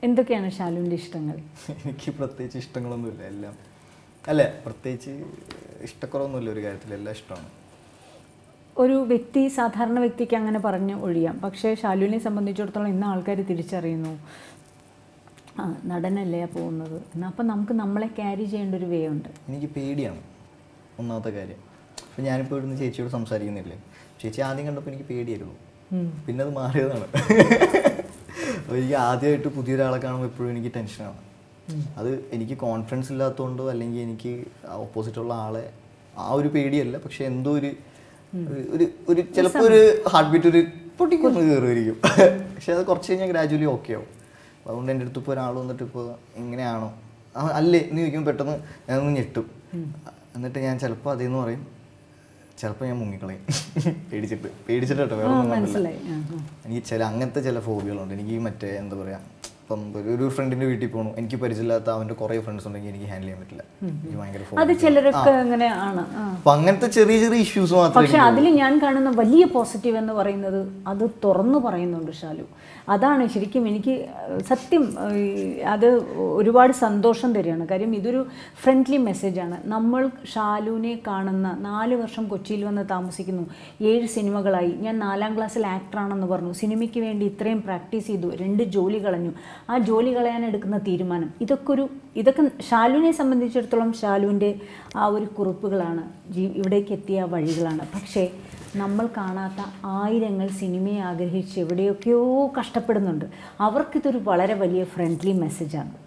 എന്തൊക്കെയാണ് ഷാലുവിൻ്റെ ഇഷ്ടങ്ങൾ എനിക്ക് പ്രത്യേകിച്ച് ഇഷ്ടങ്ങളൊന്നുമില്ല എല്ലാം അല്ല പ്രത്യേകിച്ച് ഇഷ്ടക്കുറവൊന്നുമില്ല ഒരു കാര്യത്തിൽ എല്ലാം ഇഷ്ടമാണ് ഒരു വ്യക്തി സാധാരണ വ്യക്തിക്ക് അങ്ങനെ പറഞ്ഞ് ഒഴിയാം പക്ഷേ ഷാലുവിനെ സംബന്ധിച്ചിടത്തോളം ഇന്ന് ആൾക്കാർ തിരിച്ചറിയുന്നു ആ നടനല്ലേ ആ പോകുന്നത് എന്നാൽ അപ്പം നമുക്ക് നമ്മളെ ക്യാരി ചെയ്യേണ്ട ഒരു വേ ഉണ്ട് എനിക്ക് പേടിയാണ് ഒന്നാമത്തെ കാര്യം അപ്പം ഞാനിപ്പോൾ ഇവിടുന്ന് ചേച്ചിയോട് സംസാരിക്കുന്നില്ലേ ചേച്ചി ആദ്യം കണ്ടപ്പോൾ എനിക്ക് പേടിയായിരുന്നു പിന്നെ അത് മാറിയതാണ് അപ്പോൾ എനിക്ക് ആദ്യമായിട്ട് പുതിയൊരാളെ കാണുമ്പോൾ എപ്പോഴും എനിക്ക് ടെൻഷനാണ് അത് എനിക്ക് കോൺഫിഡൻസ് ഇല്ലാത്തതുകൊണ്ടോ അല്ലെങ്കിൽ എനിക്ക് ഓപ്പോസിറ്റുള്ള ആളെ ആ ഒരു പേടിയല്ല പക്ഷെ എന്തോ ഒരു ഒരു- ഒരു ഒരു ചിലപ്പോൾ ഒരു ഹാർട്ട് ബീറ്റ് ഒരു പൊട്ടിക്കൊന്ന് കയറുമായിരിക്കും പക്ഷെ അത് കുറച്ച് കഴിഞ്ഞാൽ ഗ്രാജുവലി ഓക്കെ ആവും അപ്പോൾ അതുകൊണ്ട് എൻ്റെ അടുത്ത് ഇപ്പോൾ ഒരാൾ വന്നിട്ട് ഇപ്പോൾ ഇങ്ങനെയാണോ ആ, അല്ലേ എന്ന് ചോദിക്കുമ്പോൾ പെട്ടെന്ന് ഞാനൊന്ന് ഞെട്ടും എന്നിട്ട് ഞാൻ ചിലപ്പോൾ അതേന്ന് പറയും ചിലപ്പോൾ ഞാൻ മുങ്ങിക്കളയും പേടിച്ചിട്ട് പേടിച്ചിട്ട് കേട്ടോ വേറെ ആ ഒന്നും കൊണ്ടല്ല. മനസ്സിലായി ആ, ആ. എനിക്ക് ചില അങ്ങനത്തെ ചില ഫോബികളുണ്ട് എനിക്ക് ഈ മറ്റേ എന്താ പറയുക ഇപ്പം ഒരു- ഒരു ഫ്രണ്ടിൻ്റെ വീട്ടിൽ പോകണു എനിക്ക് പരിചയമില്ലാത്ത അവൻ്റെ കുറേ ഫ്രണ്ട്സ് ഉണ്ടെങ്കിൽ എനിക്ക് ഹാൻഡിൽ ചെയ്യാൻ പറ്റില്ല എനിക്ക് ഭയങ്കര അത് phobia. ചിലരൊക്കെ അങ്ങനെ ആണ് ആ അപ്പം അങ്ങനത്തെ ചെറിയ ചെറിയ ഇഷ്യൂസ് മാത്രമേ പക്ഷെ അതിൽ ഞാൻ കാണുന്ന വലിയ പോസിറ്റീവ് എന്ന് പറയുന്നത് അത് തുറന്നു പറയുന്നുണ്ട് ഷാലു അതാണ് ശരിക്കും എനിക്ക് ഏഹ്, സത്യം ഏഹ്, അത് ഒരുപാട് സന്തോഷം തരികയാണ് കാര്യം ഇതൊരു ഫ്രണ്ട്ലി മെസ്സേജാണ് നമ്മൾ ഷാലുവിനെ കാണുന്ന നാല് വർഷം കൊച്ചിയിൽ വന്ന് താമസിക്കുന്നു ഏഴ് സിനിമകളായി ഞാൻ നാലാം ക്ലാസ്സിൽ ആക്ടറാണെന്ന് പറഞ്ഞു സിനിമയ്ക്ക് വേണ്ടി ഇത്രയും പ്രാക്ടീസ് ചെയ്തു രണ്ട് ജോലി കളഞ്ഞു ആ ജോലി കളയാൻ എടുക്കുന്ന തീരുമാനം ഇതൊക്കെ ഒരു ഇതൊക്കെ ഷാലുവിനെ സംബന്ധിച്ചിടത്തോളം ഷാലുവിൻ്റെ ആ ഒരു കുറിപ്പുകളാണ് ജീ ഇവിടേക്ക് എത്തിയ വഴികളാണ് പക്ഷേ നമ്മൾ കാണാത്ത ആയിരങ്ങൾ സിനിമയെ ആഗ്രഹിച്ച് എവിടെയൊക്കെയോ കഷ്ടപ്പെടുന്നുണ്ട് അവർക്കിതൊരു വളരെ വലിയ ഫ്രണ്ട്ലി മെസ്സേജാണ്